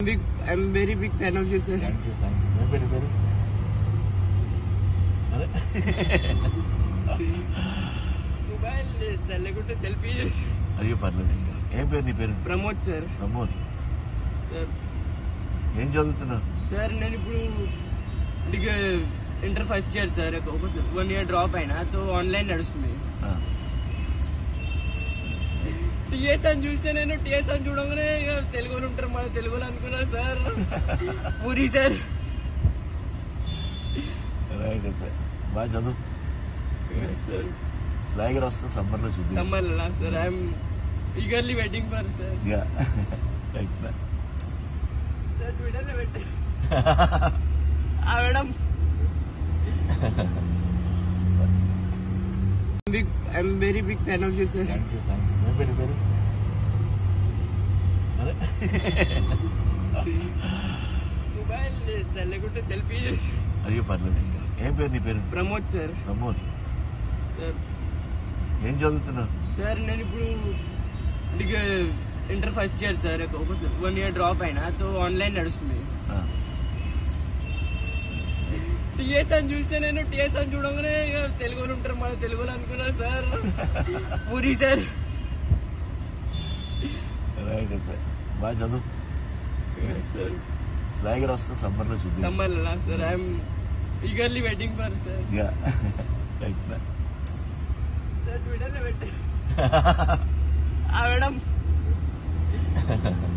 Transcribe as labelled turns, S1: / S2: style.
S1: big. I'm very big fan of you, sir.
S2: Thank you thank you ఏం పేరు నీ పేరు అరే
S1: మొబైల్ లేకుంటే సెల్ఫీ చేసి
S2: అయ్యో పర్లేదు ఇంకా ఏం పేరు నీ పేరు
S1: ప్రమోద్ సార్
S2: ప్రమోద్
S1: సార్
S2: ఏం చదువుతున్నావు
S1: సార్ నేను ఇప్పుడు degree inter first year sir ఒక వన్ ఇయర్ డ్రాప్ అయినా తో ఆన్లైన్ నడుస్తుంది
S2: ఆ,
S1: టీఎస్ అని చూస్తే నేను టీఎస్ అని చూడగానే ఇక తెలుగులో ఉంటారు మన తెలుగులో అనుకున్నా సార్ పూరి సార్
S2: రైట్ అయితే బాగా చదువు లైగర్ వస్తుంది సమ్మర్లో చూద్దాం
S1: summer sir I'm eagerly waiting for sir
S2: ఇక రైట్
S1: సార్ ట్విట్టర్లో పెట్టి ఆ madam big I'm very big fan of you sir
S2: thank you thank you ఏం పేరు నీ పేరు అరే
S1: మొబైల్ లేకుంటే సెల్ఫీ చేసి
S2: అయ్యో పర్లేదు ఇంకా ఏం పేరు నీ పేరు
S1: ప్రమోద్ సార్
S2: ప్రమోద్
S1: సార్
S2: ఏం చదువుతున్నావు
S1: సార్ నేను ఇప్పుడు degree inter first year sir ఒక వన్ ఇయర్ డ్రాప్ అయినా తో ఆన్లైన్ నడుస్తుంది
S2: ఆ,
S1: టీఎస్ అని చూస్తే నేను టీఎస్ అని చూడగానే ఇక తెలుగులో ఉంటారు మన తెలుగులో అనుకున్నా సార్ పూరి సార్
S2: రైట్ అయితే బాగా చదువు లైగర్ వస్తుంది సమ్మర్లో చూద్దాం
S1: summer sir I'm eagerly waiting for sir
S2: ఇక రైట్
S1: సార్ ట్విట్టర్లో పెట్టి ఆ మేడం